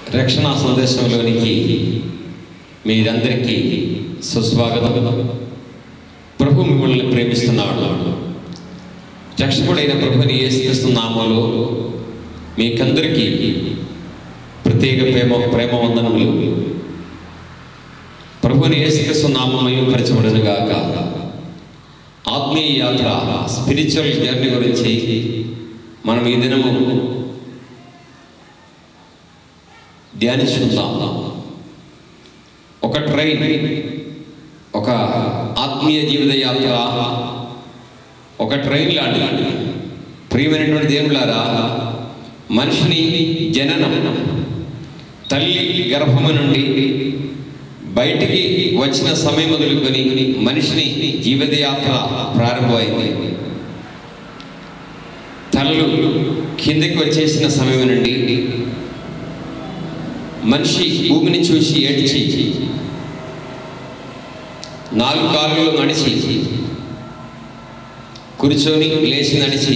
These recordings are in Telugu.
రక్షణ సందేశంలోనికి మీరందరికీ సుస్వాగతం ప్రభు మిమ్మల్ని ప్రేమిస్తున్నాడు రక్షకుడైన ప్రభుని యేసుక్రీస్తు నామములో మీకందరికీ ప్రత్యేక ప్రేమ ప్రేమ వందనములు ప్రభుని యేసుక్రీస్తు నామమయం పరచబడను గాక ఆత్మీయ యాత్ర స్పిరిచువల్ జర్నీ గురించి మనం ఈ దినము ధ్యానించుకుందాం ఒక ట్రైన్ ఒక ఆత్మీయ జీవిత యాత్ర ఒక ట్రైన్ లాంటి ప్రియమైనటువంటి దేవులారా మనిషిని జననం తల్లి గర్భము నుండి బయటికి వచ్చిన సమయం మొదలుకొని మనిషిని జీవిత యాత్ర ప్రారంభమైంది తలలు కిందకి వచ్చేసిన సమయం నుండి మనిషి భూమిని చూసి ఏడ్చి నాలుగు కాళ్ళలో నడిచి కూర్చొని లేచి నడిచి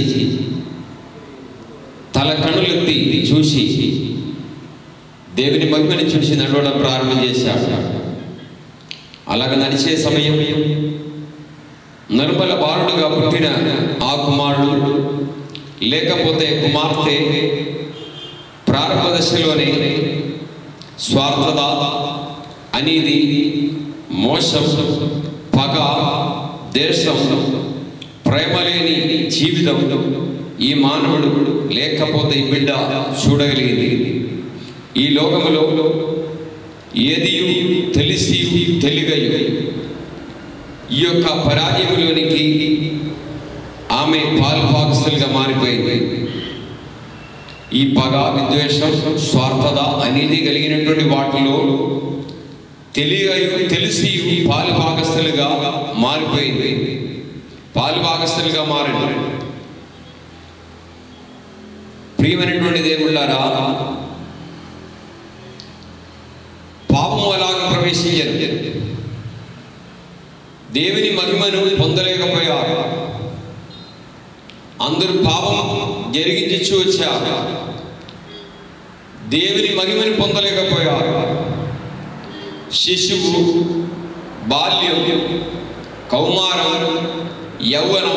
తల కన్నులెత్తి చూసి దేవుని మహిమని చూసి నడవడం ప్రారంభం చేశాడు అలాగ నడిచే సమయం నిర్మల బాలుడుగా పుట్టిన ఆ కుమారుడు లేకపోతే కుమార్తె ప్రారంభ దశలోనే స్వార్థత అనేది మోసం పగ దేశం ప్రేమ లేని జీవితం ఈ మానవుడు లేకపోతే ఈ బిడ్డ చూడగలిగింది ఈ లోకములో ఏది తెలిసి తెలియగయు ఈ యొక్క పరాజయంలోనికి ఆమె పాలుపాకస్తులుగా మారిపోయింది ఈ పగ విద్వేషం స్వార్థత అనేది కలిగినటువంటి వాటిలో తెలియ తెలిసి పాలుభాగస్తులుగా మారిపోయింది పాలుభాగస్తులుగా మారండి ప్రియమైనటువంటి దేవుళ్ళారా పాపము అలాగ ప్రవేశించారు దేవుని మహిమను పొందలేకపోయారు అందరూ పాపం జరిగించి వచ్చారు దేవుని మహిమని పొందలేకపోయారు శిశువు బాల్యం కౌమారం యౌవనం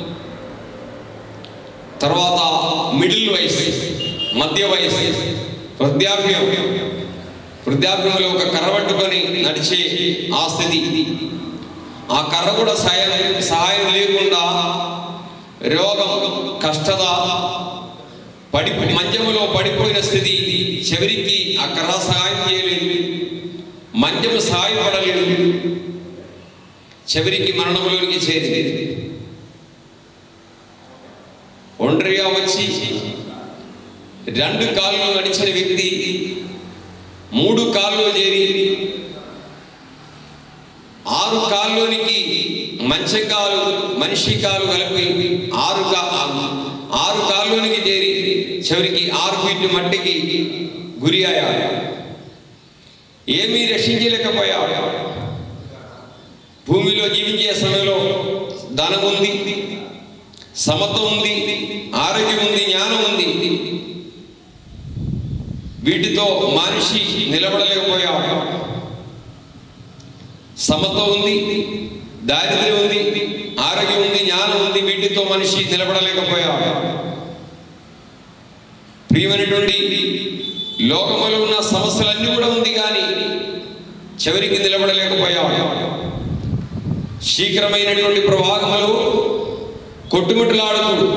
తర్వాత మిడిల్ వయసు మధ్య వయసు వృద్ధాప్యం వృద్ధాప్యంలో ఒక కర్ర పట్టుకొని నడిచే ఆ స్థితి ఆ కర్ర కూడా సహాయం సహాయం లేకుండా రోగం కష్టత పడి మంచములో పడిపోయిన స్థితి చివరికి ఆ కర్ర సహాయం చేయలేదు మంచము సహాయపడలేదు చివరికి మరణంలోనికి చేరింది ఒంటరిగా వచ్చి రెండు కాళ్ళు నడిచిన వ్యక్తి మూడు కాళ్ళు చేరి ఆరు కాల్లోనికి మంచి కాలు మనిషి కాలు కలిపి ఆరు కా ఆరు కాల్లోనికి చేరి చివరికి ఆరు ఫీట్ మట్టికి గురి అయ్యాడు ఏమీ రక్షించలేకపోయాడు భూమిలో జీవించే సమయంలో ధనం ఉంది సమత్వం ఉంది ఆరోగ్యం ఉంది జ్ఞానం ఉంది వీటితో మనిషి నిలబడలేకపోయాడు సమత్వం ఉంది దారిద్ర్యం ఉంది ఆరోగ్యం ఉంది జ్ఞానం ఉంది వీటితో మనిషి నిలబడలేకపోయాడు ప్రియమైనటువంటి లోకములో ఉన్న సమస్యలన్నీ కూడా ఉంది కానీ చివరికి నిలబడలేకపోయాడు శీఘ్రమైనటువంటి ప్రవాహములు కొట్టుముట్టులాడుతూ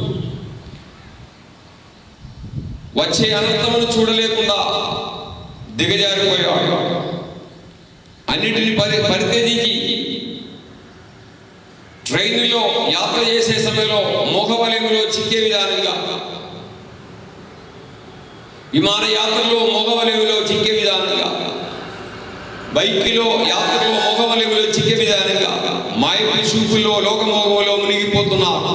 వచ్చే అనంతమును చూడలేకుండా దిగజారిపోయాడు అన్నిటిని పరి పరిత్యజించి ట్రైన్లో యాత్ర చేసే సమయంలో మోహవలయంలో చిక్కే విధానంగా విమాన యాత్రలో మోహవలయంలో చిక్కే విధానంగా బైక్లో యాత్రలో మోహవలయంలో చిక్కే విధానంగా మాయపై చూపుల్లో లోకమోహంలో మునిగిపోతున్నారు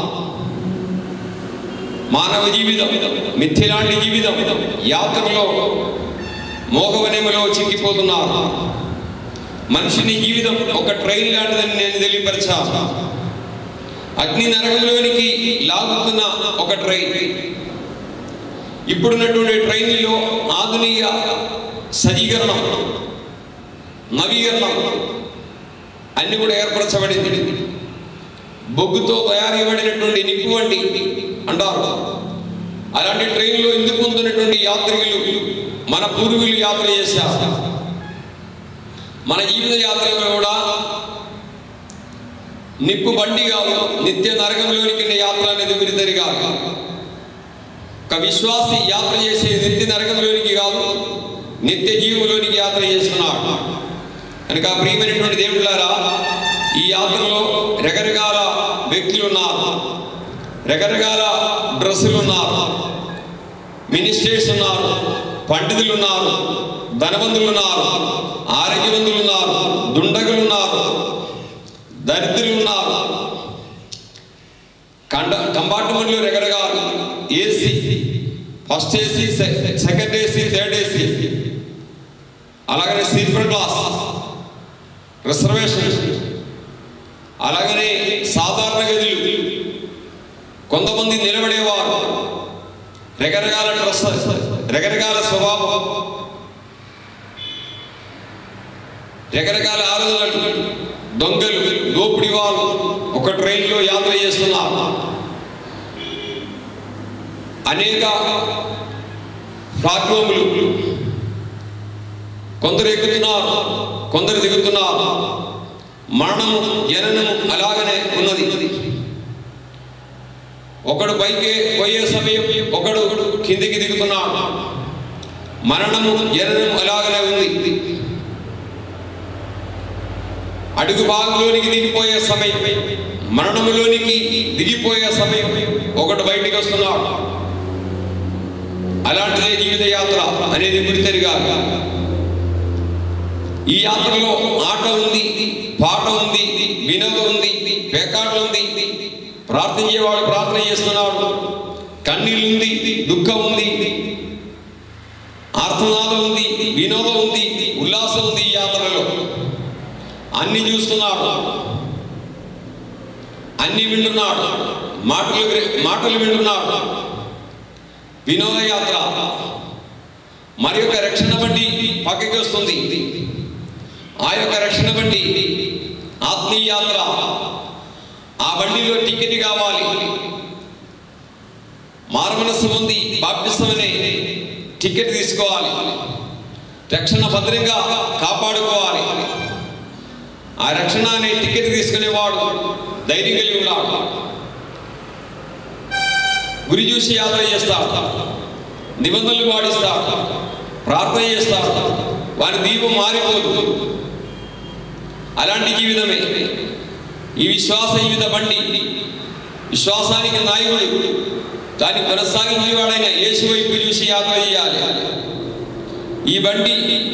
మానవ జీవితం మిథ్యలాంటి జీవితం యాత్రలో మోహవనములో చిక్కిపోతున్నారు మనిషిని జీవితం ఒక ట్రైన్ లాంటిదని నేను తెలియపరిచా అగ్ని నరకంలోనికి లాగుతున్న ఒక ట్రైన్ ఇప్పుడున్నటువంటి ట్రైన్లో ఆధునిక సజీకరణం నవీకరణం అన్ని కూడా ఏర్పరచబడింది బొగ్గుతో తయారు చేయబడినటువంటి నిప్పు వంటి అంటారు అలాంటి ట్రైన్లో ఎందుకు ముందున్నటువంటి యాత్రికులు మన పూర్వీకులు యాత్ర చేశారు మన జీవిత యాత్రలో కూడా నిప్పు బండి కాదు నిత్య నరకంలోనికి యాత్ర అనేది విరితరి కాదు ఒక విశ్వాసి యాత్ర చేసే నిత్య నరకంలోనికి కాదు నిత్య జీవంలోనికి యాత్ర చేస్తున్నాడు కనుక ప్రియమైనటువంటి దేవుళ్ళారా ఈ యాత్రలో రకరకాల వ్యక్తులు ఉన్నారు రకరకాల డ్రెస్సులు ఉన్నారు మినిస్టర్స్ ఉన్నారు పండితులు ఉన్నారు ధనవంతులు ఉన్నారు ఆరోగ్యవంతులు ఉన్నారు దుండగులు ఉన్నారు దరిద్రులు ఉన్నారు కండ కంపార్ట్మెంట్లు రకరకాలు AC first AC second AC third AC అలాగనే స్లీపర్ క్లాస్ రిజర్వేషన్ అలాగనే సాధారణ గదులు కొంతమంది నిలబడేవారు రకరకాల డ్రెస్ రకరకాల స్వభావం రకరకాల ఆలోచనలు దొంగలు దోపిడి వాళ్ళు ఒక ట్రైన్లో యాత్ర చేస్తున్నారు అనేక ప్లాట్ఫామ్లు కొందరు ఎక్కుతున్నారు కొందరు దిగుతున్నారు మరణము జననము అలాగనే ఉన్నది ఒకడు పైకి పోయే సమయం ఒకడు కిందికి దిగుతున్నాడు మరణము జననము అలాగనే ఉంది అడుగు భాగంలోనికి దిగిపోయే సమయం మరణములోనికి దిగిపోయే సమయం ఒకడు బయటికి వస్తున్నాడు అలాంటిదే జీవిత యాత్ర అనేది గురితెరిగా ఈ యాత్రలో ఆట ఉంది పాట ఉంది వినోదం ఉంది పేకాటలు ఉంది ప్రార్థించేవాడు ప్రార్థన చేస్తున్నాడు కన్నీళ్ళు ఉంది దుఃఖం ఉంది ఆర్తనాదం ఉంది వినోదం ఉంది ఉల్లాసం ఉంది ఈ యాత్రలో అన్ని చూస్తున్నాడు అన్ని వింటున్నాడు మాటలు మాటలు వింటున్నాడు వినోద యాత్ర మరి యొక్క రక్షణ బండి పక్కకి వస్తుంది ఆ యొక్క రక్షణ బండి ఆత్మీయ యాత్ర ఆ బండిలో టికెట్ కావాలి మారమనస్సు ఉంది బాప్టిసం అనే టికెట్ తీసుకోవాలి రక్షణ భద్రంగా కాపాడుకోవాలి ఆ రక్షణ అనే టికెట్ తీసుకునేవాడు ధైర్యం కలిగి ఉన్నాడు గురి చూసి యాత్ర చేస్తాడు నిబంధనలు పాటిస్తాడు ప్రార్థన చేస్తాడు వారి దీపం మారిపోదు అలాంటి జీవితమే ఈ విశ్వాస జీవిత బండి విశ్వాసానికి నాయకుడు దాన్ని కొనసాగించేవాడైన యేసు వైపు చూసి యాత్ర చేయాలి ఈ బండి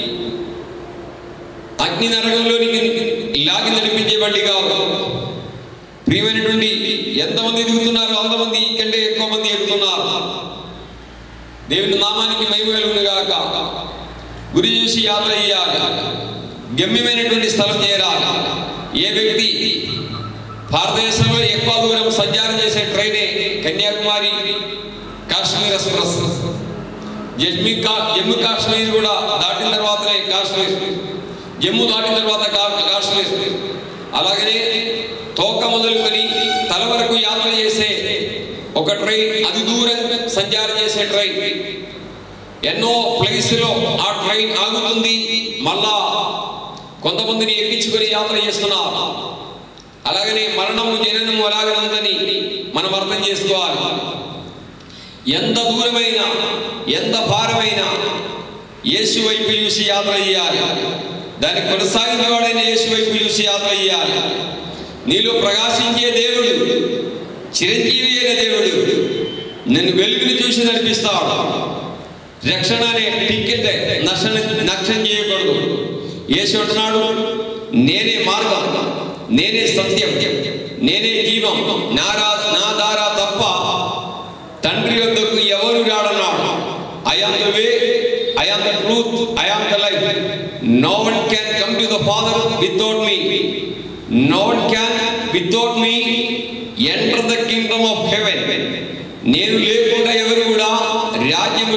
అగ్ని నరకంలోనికి లాగి నడిపించే బండి కాదు ప్రియమైనటువంటి ఎంతమంది దిగుతున్నారో అంతమంది కంటే ఎక్కువ మంది ఎక్కుతున్నారు దేవుని నామానికి మహిమ కలుగును గాక గురి చూసి యాత్ర చేయాలి గమ్యమైనటువంటి స్థలం చేరాలి ఏ వ్యక్తి భారతదేశంలో ఎక్కువ దూరం సంచారం చేసే ట్రైనే కన్యాకుమారి కాశ్మీర్ ఎక్స్ప్రెస్ జమ్మూ కా జమ్మూ కాశ్మీర్ కూడా దాటిన తర్వాతనే కాశ్మీర్ జమ్మూ దాటిన తర్వాత కా- కాశ్మీర్ అలాగనే తోక మొదలుకొని తల వరకు యాత్ర చేసే ఒక ట్రైన్ అతి దూరం సంచారం చేసే ట్రైన్ ఎన్నో ప్లేస్లో ఆ ట్రైన్ ఆగుతుంది మళ్ళా కొంతమందిని ఎక్కించుకొని యాత్ర చేస్తున్నారు అలాగనే మరణము జననము అలాగనే ఉందని మనం అర్థం చేసుకోవాలి ఎంత దూరమైన ఎంత భారమైనా యేసు వైపు చూసి యాత్ర చేయాలి దాన్ని కొనసాగించేవాడైన యేసు వైపు చూసి యాత్ర చేయాలి నీలో ప్రకాశించే దేవుడు చిరంజీవి అయిన దేవుడు నిన్ను వెలుగుని చూసి నడిపిస్తాడు రక్షణ అనే టికెట్ నష్టం నష్టం చేయకూడదు యేసు అంటున్నాడు నేనే మార్గం నేనే సత్యం నేనే జీవం నా రా నా ద్వారా తప్ప తండ్రి వద్దకు ఎవరు రాడన్నాడు I am the way I am the truth I am the life no one can come to the father without me no one can without me enter the kingdom of heaven నేను లేకుండా ఎవరు కూడా రాజ్యం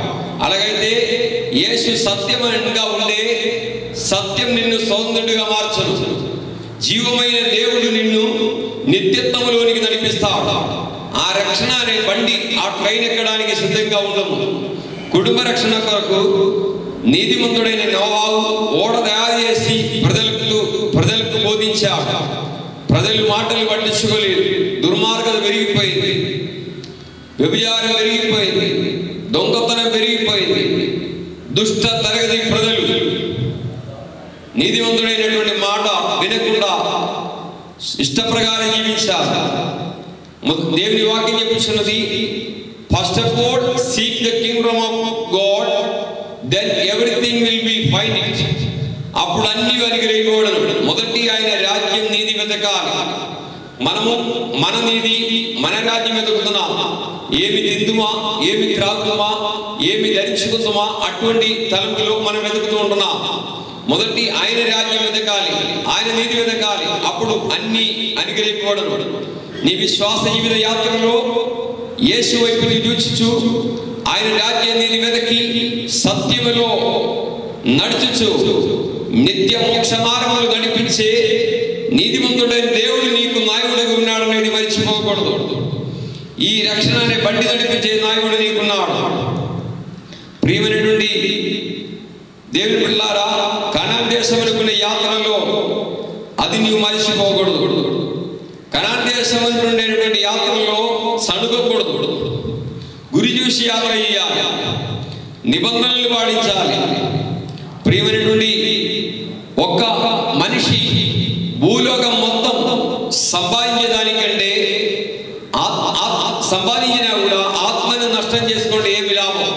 అలాగైతే యేసు సత్యమంగా ఉండే సత్యం నిన్ను సౌందర్యుడిగా మార్చను జీవమైన దేవుడు నిన్ను నిత్యత్వములోనికి నడిపిస్తాడు ఆ రక్షణ అనే బండి ఆ ట్రైన్ ఎక్కడానికి సిద్ధంగా ఉండము కుటుంబ రక్షణ కొరకు నీతిమంతుడైన నోవావు ఓడ తయారు చేసి ప్రజలకు ప్రజలకు బోధించాడు ప్రజలు మాటలు పట్టించుకోలేదు దుర్మార్గత పెరిగిపోయింది వ్యభిచారం పెరిగిపోయింది దొంగతనం పెరిగిపోయింది దుష్ట తరగతి ప్రజలు నీతివంతుడైనటువంటి మాట వినకుండా ఇష్ట ప్రకారం జీవించారు మొ- దేవుని వాక్యం చెప్పుచున్నది first of all seek the kingdom of God then everything will be fine it అప్పుడు అన్ని అనుగ్రహించబడను మొదటి ఆయన రాజ్యం నీతి వెతకాలి మనము మన నీతి మన రాజ్యం వెతుకుతున్నాం ఏమి తిందుమా ఏమి త్రాగుమా ఏమి ధరించుకుందామా అటువంటి తలంపులో మనం వెతుకుతూ ఉంటున్నాం మొదటి ఆయన రాజ్యం వెతకాలి ఆయన నీతి వెతకాలి అప్పుడు అన్ని అనుగ్రహించబడను నీ విశ్వాస జీవిత యాత్రలో యేసు వైపు నీ చూచుచు ఆయన రాజ్య నీతి వెతకి సత్యములో నడుచుచు నిత్య మోక్ష మార్గములు నడిపించే నీతిమంతుడైన దేవుడు నీకు నాయకుడిగా ఉన్నాడనేది మర్చిపోకూడదు ఈ రక్షణ అనే బండి నడిపించే నాయకుడు నీకున్నాడు ప్రియమైనటువంటి దేవుని పిల్లారా కనాన్ దేశం అనుకునే యాత్రలో అది నీవు మర్చిపోకూడదు కనాన్ దేశం అనుకునేటువంటి యాత్రలో సణుకోకూడదు గురి చూసి యాత్ర చేయాలి నిబంధనలు పాటించాలి ప్రియమైనటువంటి ఒక్క మనిషి భూలోకం మొత్తం సంపాదించేదానికంటే ఆ- ఆ- సంపాదించినా కూడా ఆత్మను నష్టం చేసుకోండి ఏమి లాభం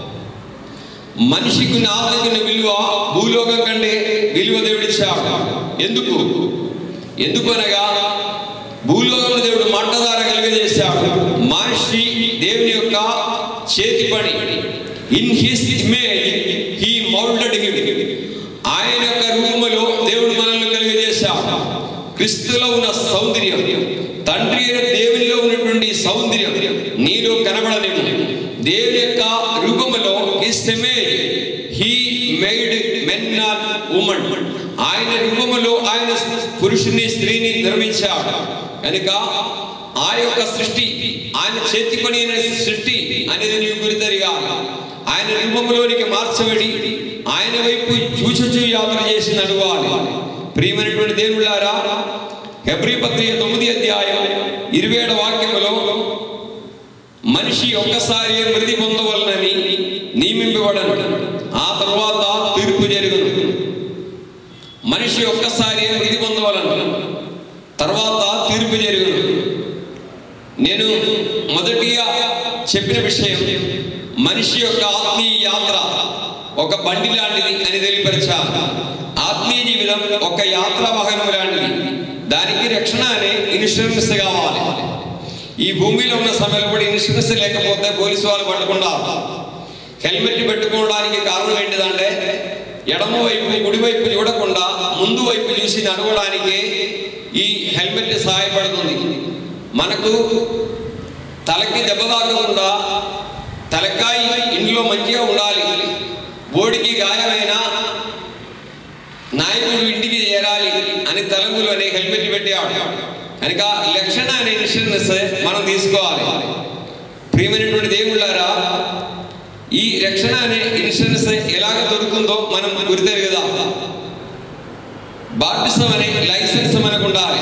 మనిషికి ఉన్న ఆత్మకున్న విలువ భూలోకం కంటే విలువ దేవుడిచ్చాడు ఎందుకు ఎందుకు అనగా భూలోకంలో దేవుడు మంటదార కలిగజేశాడు మనిషి దేవుని యొక్క చేతి పని in his image he moulded him ఆయన యొక్క రూపములో దేవుడు మనల్ని కలిగజేశాడు క్రీస్తులో ఉన్న సౌందర్యం తండ్రి అయిన దేవునిలో ఉన్నటువంటి సౌందర్యం నీలో కనబడలేము దేవుని యొక్క రూపములో his image he made men or woman ఆయన రూపములో ఆయన పురుషుని స్త్రీని నిర్మించాడు కనుక ఆ యొక్క సృష్టి ఆయన చేతి పని అయిన సృష్టి అనేది నీవు గురితరిగాలి ఆయన రూపంలోనికి మార్చబడి ఆయన వైపు చూచుచూ యాత్ర చేసి నడవాలి ప్రియమైనటువంటి దేవుళ్ళారా హెబ్రీ పత్రిక తొమ్మిది అధ్యాయం ఇరవై ఏడు వాక్యములో మనిషి ఒక్కసారి మృతి పొందవలనని నియమింపబడను ఆ తర్వాత తీర్పు జరుగును మనిషి ఒక్కసారి మృతి పొందవలను తర్వాత తీర్పు జరుగును నేను మొదటిగా చెప్పిన విషయం మనిషి యొక్క ఆత్మీయ యాత్ర ఒక బండి లాంటిది అని తెలియపరిచాను ఆత్మీయ జీవితం ఒక యాత్రా వాహనం లాంటిది దానికి రక్షణ అనే ఇన్సూరెన్స్ కావాలి ఈ భూమిలో ఉన్న సమయంలో కూడా ఇన్సూరెన్స్ లేకపోతే పోలీసు వాళ్ళు పట్టకుండా హెల్మెట్ పెట్టుకోవడానికి కారణం ఏంటిదంటే ఎడమ వైపు కుడి వైపు చూడకుండా ముందు వైపు చూసి నడవడానికి ఈ హెల్మెట్ సహాయపడుతుంది మనకు తలకి దెబ్బ తాకకుండా తలకాయ ఇంట్లో మంచిగా ఉండాలి బోడికి గాయమైన నాయకుడు ఇంటికి చేరాలి అని తలంపులు అనే హెల్మెట్ పెట్టాడు కనుక లక్షణ అనే ఇన్సూరెన్స్ మనం తీసుకోవాలి ప్రియమైనటువంటి దేవుళ్ళారా ఈ రక్షణ అనే ఇన్సూరెన్స్ ఎలాగ దొరుకుతుందో మనం గురితెరగదా బాప్టిజం అనే లైసెన్స్ మనకు ఉండాలి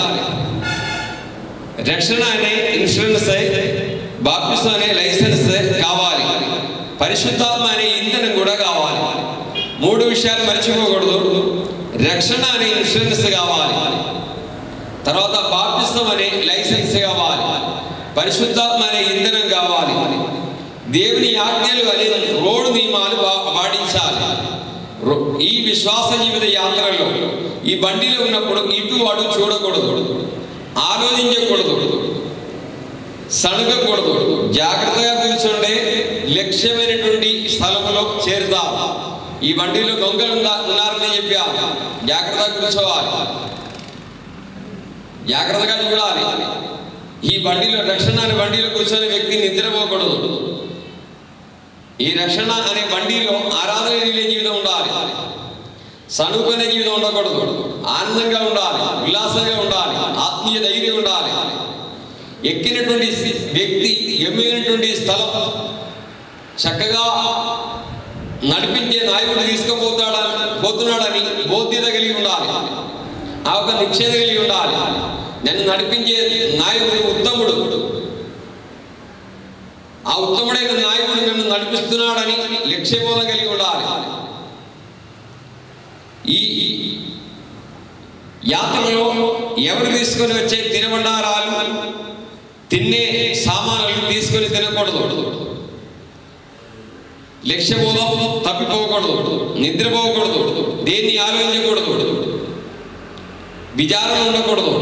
రక్షణ అనే ఇన్సూరెన్స్ బాప్టిజం అనే లైసెన్స్ కావాలి పరిశుద్ధాత్మ అనే ఇంధనం కూడా కావాలి మూడు విషయాలు మర్చిపోకూడదు రక్షణ అనే ఇన్సూరెన్స్ కావాలి తర్వాత బాప్టిజం అనే లైసెన్స్ కావాలి పరిశుద్ధాత్మ అనే ఇంధనం కావాలి దేవుని ఆజ్ఞలు అనే రోడ్డు నియమాలు పా- పాటించాలి రో- ఈ విశ్వాస జీవిత యాత్రలో ఈ బండిలో ఉన్నప్పుడు ఇటు అటు చూడకూడదు ఆలోచించకూడదు సణుగకూడదు జాగ్రత్తగా కూర్చోండి లక్ష్యమైనటువంటి స్థలంలో చేరుతాం ఈ బండిలో దొంగలు ఉన్నా- ఉన్నారని చెప్పా జాగ్రత్తగా కూర్చోవాలి జాగ్రత్తగా చూడాలి ఈ బండిలో రక్షణ అనే బండిలో కూర్చొని వ్యక్తి నిద్రపోకూడదు ఈ రక్షణ అనే బండిలో ఆరాధన వెళ్ళే జీవితం ఉండాలి సణుకునే జీవితం ఉండకూడదు ఆనందంగా ఉండాలి ఉల్లాసంగా ఉండాలి ఆత్మీయ ధైర్యం ఉండాలి ఎక్కినటువంటి వ్యక్తి ఎమ్మినటువంటి స్థలం చక్కగా నడిపించే నాయకుడు తీసుకుపోతాడని పోతున్నాడని బోధ్యత కలిగి ఉండాలి ఆ ఒక నిశ్చయత కలిగి ఉండాలి నన్ను నడిపించే నాయకుడు ఉత్తముడు ఆ ఉత్తముడైన నాయకుడు నన్ను నడిపిస్తున్నాడని లక్ష్యబోధం కలిగి ఉండాలి ఈ యాత్రలో ఎవరు తీసుకొని వచ్చే తినబండారాలు తినే సామాన్లు తీసుకొని తినకూడదు లక్ష్యబోధం తప్పిపోకూడదు నిద్రపోకూడదు దేన్ని ఆలోచించకూడదు విచారణ ఉండకూడదు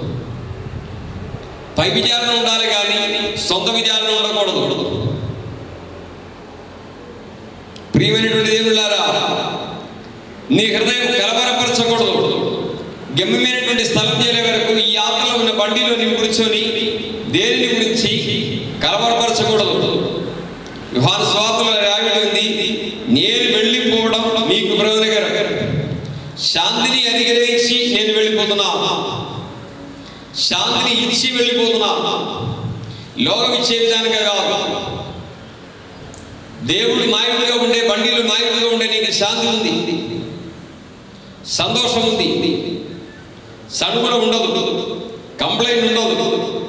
పై విచారణ ఉండాలి కానీ సొంత విచారణ ఉండకూడదు ప్రియమైనటువంటి దేవుళ్ళారా నీ హృదయం కలవరపరచకూడదు గమ్యమైనటువంటి స్థలం చేరే వరకు ఈ యాత్రలో ఉన్న బండిలో నీవు కూర్చొని దేనిని గురించి కలవరపరచకూడదు యుహాను స్వాతుల రావిడి ఉంది నేను వెళ్ళిపోవడం మీకు ప్రయోజనకరం శాంతిని అధిగ్రహించి నేను వెళ్ళిపోతున్నా శాంతిని ఇచ్చి వెళ్ళిపోతున్నా లోకం ఇచ్చే విధానంగా కాదు దేవుడు నాయకుడిగా ఉండే బండిలో నాయకుడిగా ఉండే నీకు శాంతి ఉంది సంతోషం ఉంది సడుగులు ఉండదు కంప్లైంట్ ఉండదు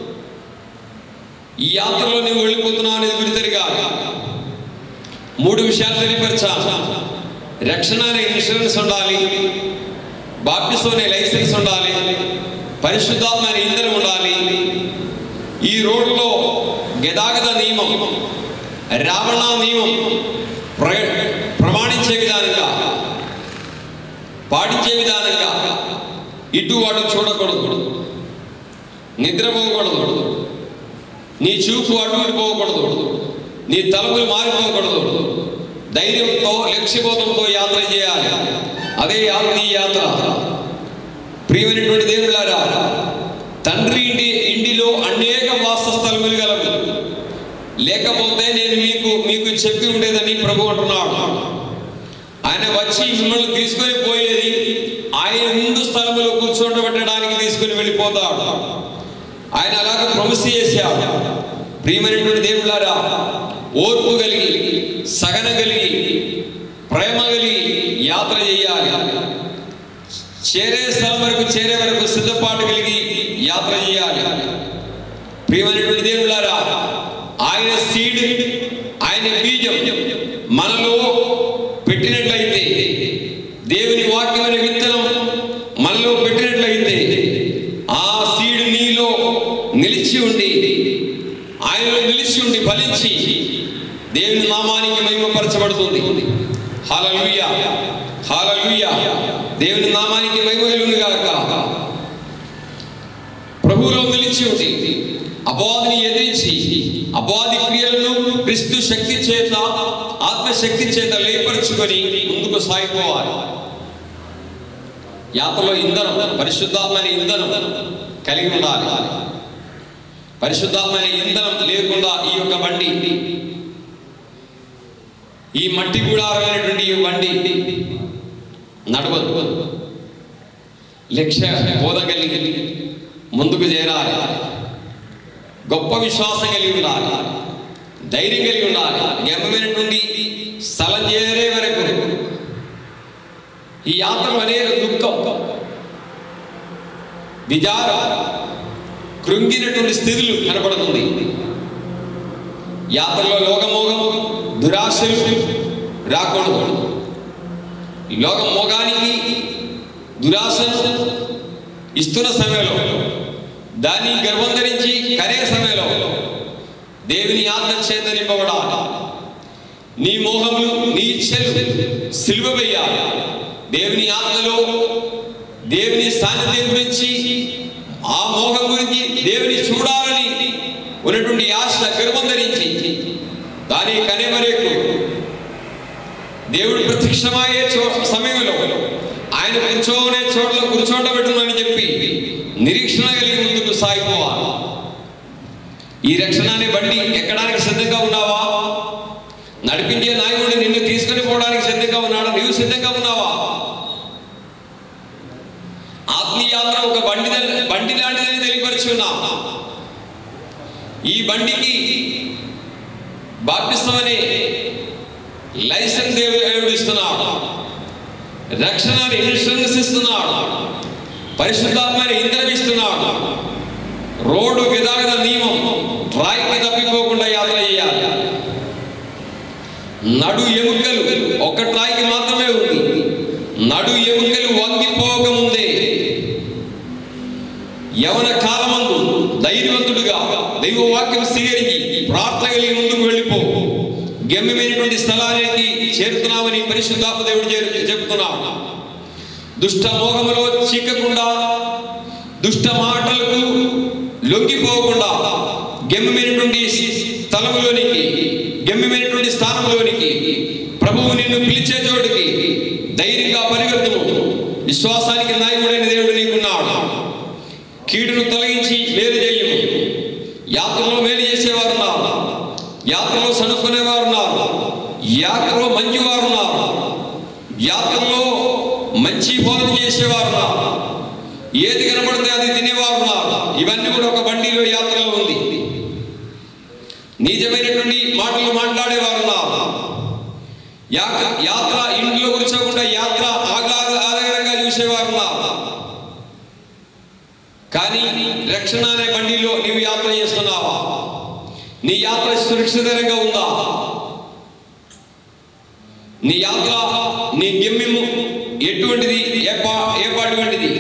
ఈ యాత్రలో నువ్వు వెళ్ళిపోతున్నావు అనేది గురితరిగా మూడు విషయాలు తెలియపరచా రక్షణ అనే ఇన్సూరెన్స్ ఉండాలి బాప్టిసం అనే లైసెన్స్ ఉండాలి పరిశుద్ధాత్మ అనే ఇంధనం ఉండాలి ఈ రోడ్లో గదాగద నియమం రావణ నియమం ప్ర ప్రమాణించే విధానంగా పాటించే విధానంగా ఇటు అటు చూడకూడదు నిద్రపోకూడదు నీ చూపు అటు ఇటు పోకూడదు నీ తలుపులు మారిపోకూడదు ధైర్యంతో లక్ష్యబోధంతో యాత్ర చేయాలి అదే ఆత్మీయ యాత్ర ప్రియమైనటువంటి దేవుళ్ళారా తండ్రి ఇంటి ఇంటిలో అనేక వాసస్థలములు గలవు లేకపోతే నేను మీకు మీకు చెప్పి ఉండేదని ప్రభు అంటున్నాడు ఆయన వచ్చి మిమ్మల్ని తీసుకొని పోయేది ఆయన ముందు స్థలములో కూర్చోబెట్టడానికి తీసుకొని వెళ్ళిపోతాడు ఆయన అలాగ ప్రొమిస్ చేశాడు ప్రియమైనటువంటి దేవుళ్ళారా ఓర్పు కలిగి సగన కలిగి ప్రేమ కలిగి యాత్ర చేయాలి చేరే స్థలం వరకు చేరే వరకు సిద్ధపాటు కలిగి యాత్ర చేయాలి ప్రియమైనటువంటి దేవుళ్ళారా ఆయన సీడ్ ఆయన బీజం మనలో పెట్టినట్లయితే దేవుని వాక్యమైన విత్తనం మనలో పెట్టినట్లయితే ఆ సీడ్ నీలో నిలిచి ఉండి ఆయనలో నిలిచి ఉండి ఫలించి దేవుని నామానికి మహిమపరచబడుతుంది హాలలుయ హాలలుయ దేవుని నామానికి మహిమ కలుగును గాక ప్రభువులో నిలిచి ఉంది అపవాదిని ఎదిరించి అపవాది క్రియలను క్రీస్తు శక్తి చేత ఆత్మశక్తి చేత లేపరుచుకొని ముందుకు సాగిపోవాలి యాత్రలో ఇంధనం పరిశుద్ధాత్మైన ఇంధనం కలిగి ఉండాలి పరిశుద్ధాత్మైన ఇంధనం లేకుండా ఈ యొక్క బండి ఈ మట్టి గుడారమైనటువంటి ఈ బండి నడవదు లక్ష్య బోధ కలిగి ముందుకు చేరాలి గొప్ప విశ్వాసం కలిగి ఉండాలి ధైర్యం కలిగి ఉండాలి గమ్యమైనటువంటి స్థలం చేరే వరకు ఈ యాత్ర అనేక దుఃఖం విచారం కృంగినటువంటి స్థితులు కనపడుతుంది యాత్రలో లోకమోగం దురాశలు రాకూడదు లోకం మోగానికి దురాశను ఇస్తున్న సమయంలో దాన్ని గర్వం ధరించి కరే సమయంలో దేవుని ఆత్మ చేత నింపబడాలి నీ మోహములు నీ ఇచ్చలు సిలువ వేయాలి దేవుని ఆత్మలో దేవుని సాన్నిధ్యం గురించి ఆ మోహం గురించి దేవుని చూడాలని ఉన్నటువంటి ఆశ గర్వం ధరించి దాని కనెమరేకు దేవుడు ప్రత్యక్షమయ్యే చో సమయంలో ఆయన కూర్చోనే చోట్ల కూర్చోబెట్టునని చెప్పి నిరీక్షణ కలిగి ముందుకు సాగిపోవాలి ఈ రక్షణ అనే బండి ఎక్కడానికి సిద్ధంగా ఉన్నావా నడిపించే నాయకుడు నిన్ను తీసుకొని పోవడానికి సిద్ధంగా ఉన్నాడు నీవు సిద్ధంగా ఉన్నావా ఆత్మీయాత్ర ఒక బండి బండి లాంటిదని తెలియపరిచి ఉన్నాం ఈ బండికి బాప్టిస్తమనే లైసెన్స్ దేవుడు ఇస్తున్నాడు రక్షణ ఇన్సూరెన్స్ ఇస్తున్నాడు పరిశుద్ధాత్మైన ఇంధనం ఇస్తున్నాడు రోడ్డు గదాగద నియమం ట్రాక్కి తప్పిపోకుండా యాత్ర చేయాలి నడు ఎముకలు ఒక ట్రాక్కి మాత్రమే ఉంది నడు ఎముకలు వంగిపోకముందే యవన కాలమందు ధైర్యవంతుడుగా దైవ వాక్యం స్వీకరించి ప్రార్థన కలిగి ముందుకు వెళ్ళిపో గమ్యమైనటువంటి స్థలానికి చేరుతున్నామని పరిశుద్ధాత్మ దేవుడు చేరు- చెబుతున్నాడు దుష్ట మోహములో చిక్కకుండా దుష్ట మాటలకు లొంగిపోకుండా గమ్యమైనటువంటి స్థలములోనికి గమ్యమైనటువంటి స్థానంలోనికి ప్రభువు నిన్ను పిలిచే చోటికి ధైర్యంగా పరిగెత్తము విశ్వాసానికి నాయకుడైన దేవుడు నీకున్నాడు కీడును తొలగించి మేలు చేయము యాత్రలో మేలు చేసేవారు ఉన్నారు యాత్రలో సనుక్కునేవారు ఉన్నారు యాత్రలో మంచివారు ఉన్నారు యాత్రలో మంచి భోజనం చేసేవారు ఉన్నారు ఏది కనబడితే అది తినేవారు ఉన్నారు ఇవన్నీ కూడా ఒక బండిలో యాత్రలో ఉంది నిజమైనటువంటి మాటలు మాట్లాడేవారు ఉన్నారు యాత్ర యాత్ర ఇంట్లో కూర్చోకుండా యాత్ర ఆహ్లాద ఆహ్లాదకరంగా చూసేవారు ఉన్నారు కానీ రక్షణ అనే బండిలో నీవు యాత్ర చేస్తున్నావా నీ యాత్ర సురక్షితంగా ఉందా నీ యాత్ర నీ గమ్యము ఎటువంటిది ఏ పా ఏ పాటువంటిది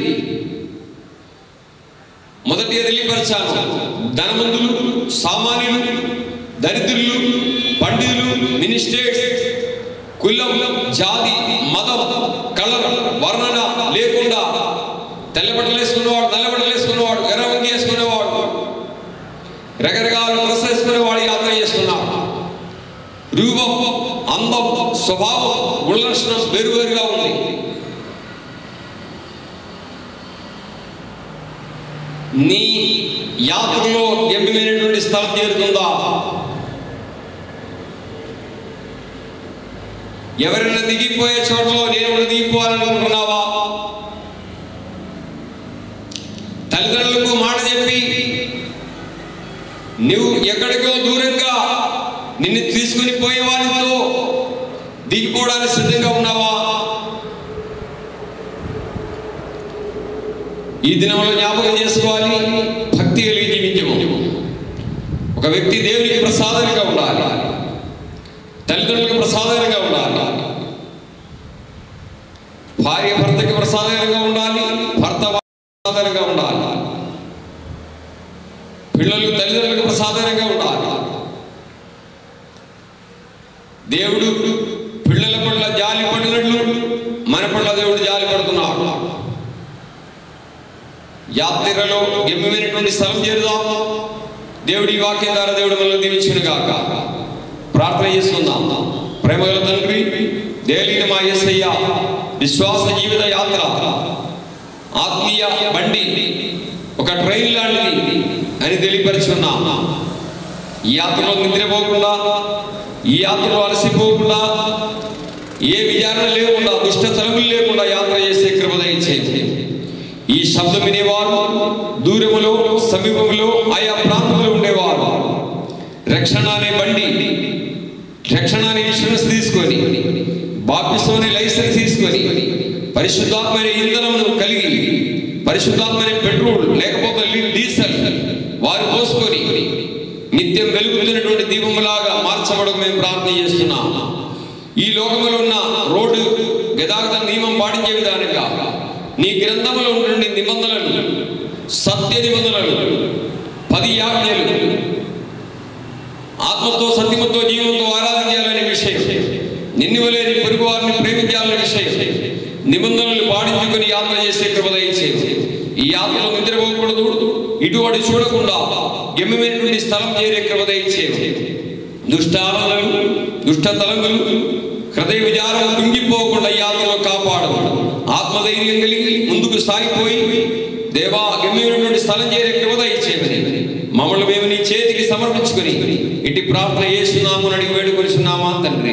మొదటిగా తెలియపరచాను ధనవంతులు సామాన్యులు దరిద్రులు పండితులు మినిస్టర్స్ కులం జాతి మతం కలర్ వర్ణన లేకుండా తెల్లబట్టలు వేసుకున్నవాడు నల్లబట్టలు వేసుకున్నవాడు ఎర్రవంగి వేసుకునేవాడు రకరకాల డ్రెస్ వేసుకునేవాడు యాత్ర చేస్తున్నాడు రూపం అందం స్వభావం గుణలక్షణం వేరువేరుగా ఉంది నీ యాత్రలో గమ్యమైనటువంటి స్థలం చేరుతుందా ఎవరైనా దిగిపోయే చోటలో నేను కూడా దిగిపోవాలనుకుంటున్నావా తల్లిదండ్రులకు మాట చెప్పి నువ్వు ఎక్కడికో దూరంగా నిన్ను తీసుకుని పోయే వారితో దిగిపోవడానికి సిద్ధంగా ఉన్నావా ఈ దినంలో జ్ఞాపకం చేసుకోవాలి భక్తి కలిగి జీవించము ఒక వ్యక్తి దేవునికి ప్రసాదంగా ఉండాలి తల్లిదండ్రులకు ప్రసాదంగా ఉండాలి భార్య భర్తకి ప్రసాదంగా ఉండాలి భర్త ప్రసాదంగా ఉండాలి పిల్లలు తల్లిదండ్రులకు ప్రసాదంగా ఉండాలి దేవుడు పిల్లల పట్ల జాలి పడినట్లు మన పట్ల దేవుడు జాలి పడుతున్నాడు యాత్రలో గమ్యమైనటువంటి స్థలం చేరుదాం దేవుడి వాక్యం ద్వారా దేవుడు మనల్ని దీవించును గాక ప్రార్థన చేసుకుందాం ప్రేమగల తండ్రి దేలిన మా యేసయ్య విశ్వాస జీవిత యాత్ర ఆత్మీయ బండి ఒక ట్రైన్ లాంటిది అని తెలియపరుచున్నాం ఈ యాత్రలో నిద్రపోకుండా ఈ యాత్రలో అలసిపోకుండా ఏ విచారణ లేకుండా దుష్ట తలుపులు లేకుండా యాత్ర చేసే కృప దయచేయండి ఈ శబ్దం వినేవారు దూరములో సమీపంలో ఆయా ప్రాంతంలో ఉండేవారు రక్షణ అనే బండి రక్షణ అనే ఇన్సూరెన్స్ తీసుకొని బాప్తిసం అనే లైసెన్స్ తీసుకొని పరిశుద్ధాత్మైన ఇంధనమును కలిగి పరిశుద్ధాత్మైన పెట్రోల్ లేకపోతే లీ- డీజిల్ వారు పోసుకొని నిత్యం వెలుగుతున్నటువంటి దీపములాగా మార్చబడక మేము ప్రార్థన చేస్తున్నాం ఈ లోకములో ఉన్న రోడ్డు గదాగత నియమం పాటించే విధానంగా నీ గ్రంథములో ఉన్నటువంటి నిబంధనలు సత్య నిబంధనలు పది ఆజ్ఞలు ఆత్మతో సత్యముతో జీవంతో ఆరాధించాలనే విషయం నిన్ను వలే నీ పొరుగు వారిని ప్రేమించాలనే విషయం నిబంధనలు పాటించుకొని యాత్ర చేసే కృప దయచేసి ఈ యాత్రలో నిద్రపోకూడదు ఇటువంటి చూడకుండా గమ్యమైనటువంటి స్థలం చేరే కృప దయచేసి దుష్ట ఆలోచనలు దుష్ట తలంగులు హృదయ విచారం కుంగిపోకుండా ఈ యాత్రలో కాపాడు ఆత్మధైర్యం కలిగి ముందుకు సాగిపోయి దేవా గమ్యమైనటువంటి స్థలం చేరే కృప దయచేయమని మమ్మల్ని మేము నీ చేతికి సమర్పించుకొని ఇటు ప్రార్థన చేస్తున్నాము అడిగి వేడుకొనిస్తున్నామా తండ్రి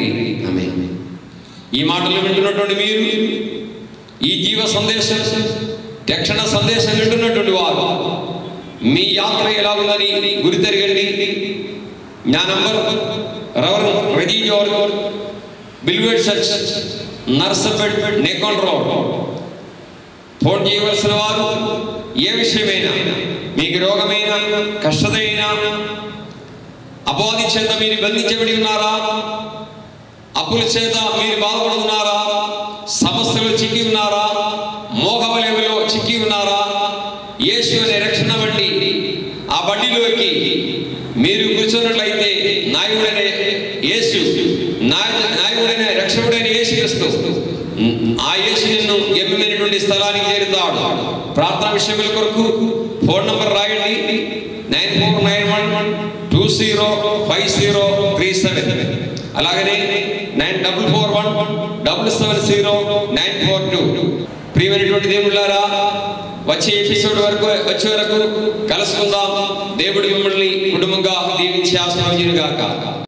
ఈ మాటలు వింటున్నటువంటి మీరు ఈ జీవ సందేశం రక్షణ సందేశం వింటున్నటువంటి వారు మీ యాత్ర ఎలా ఉందని గురితెరగండి నా నంబర్ రవర్ రజీ జోర్ బిల్వేడ్ చర్చ్ నర్సబెడ్ నెకోన్ రోడ్ ఫోన్ చేయవలసిన వారు ఏ విషయమైనా మీకు రోగమైన కష్టమైన అపవాది చేత మీరు బంధించబడి ఉన్నారా అప్పుల చేత మీరు బాధపడుతున్నారా సమస్యలు చిక్కి ఉన్నారా మోహవలయంలో చిక్కి ఉన్నారా యేసు అనే రక్షణ బండి ఆ బండిలోకి మీరు కూర్చున్నట్లయితే నాయకుడైన యేసు నాయ- నాయకుడైన రక్షకుడైన యేసు క్రీస్తు ఆ యేసు నిన్ను ఎమ్మెమైనటువంటి స్థలానికి చేరుతాడు ప్రార్థన విషయముల కొరకు ఫోన్ నంబర్ రాయండి nine four nine one two zero five zero three seven అలాగనే nine double four one double seven zero nine four two ప్రియమైనటువంటి దేవుళ్ళారా వచ్చే ఎపిసోడ్ వరకు వచ్చే వరకు కలుసుకుందాం దేవుడు మిమ్మల్ని కుటుంబంగా దీవించి ఆశ్రయించుగాక